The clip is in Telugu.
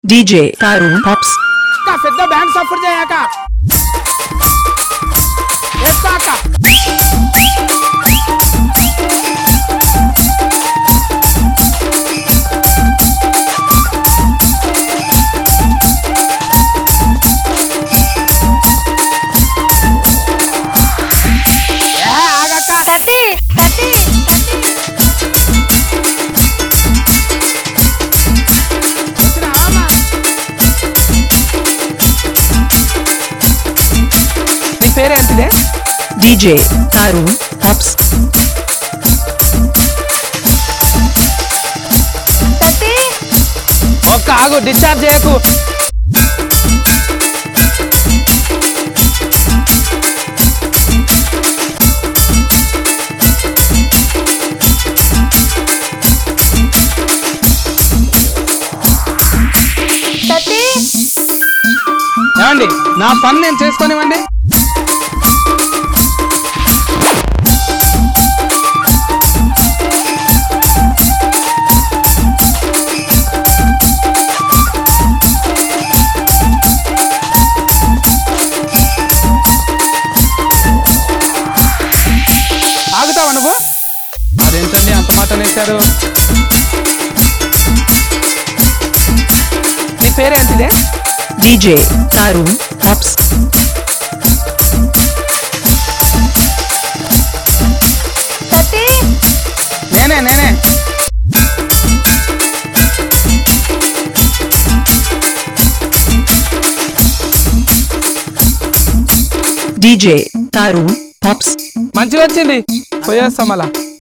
DJ Tarun Pops. అక్క పెద్ద బ్యాండ్ సఫర్ చేయక వేస్తా అక్క ఏ, ఆగక్క. తట్టి తట్టి వచ్చినావా అమ్మా? నీ పేరేంటిదే DJ Tarun Pops. తట్టి ఒక్క ఆగు డిశ్చార్జ్ చేయకు తట్టి ఏమండి నా పని నేను చేసుకోనివ్వండి ఆగుతావా నువ్వు అదేంటండి అంత మాట వేశారు నీ పేరేంటిదే DJ Tarun Pops. తట్టి నేనే నేనే DJ Tarun Pops. మంచిగా వచ్చింది పోయేస్తాం అలా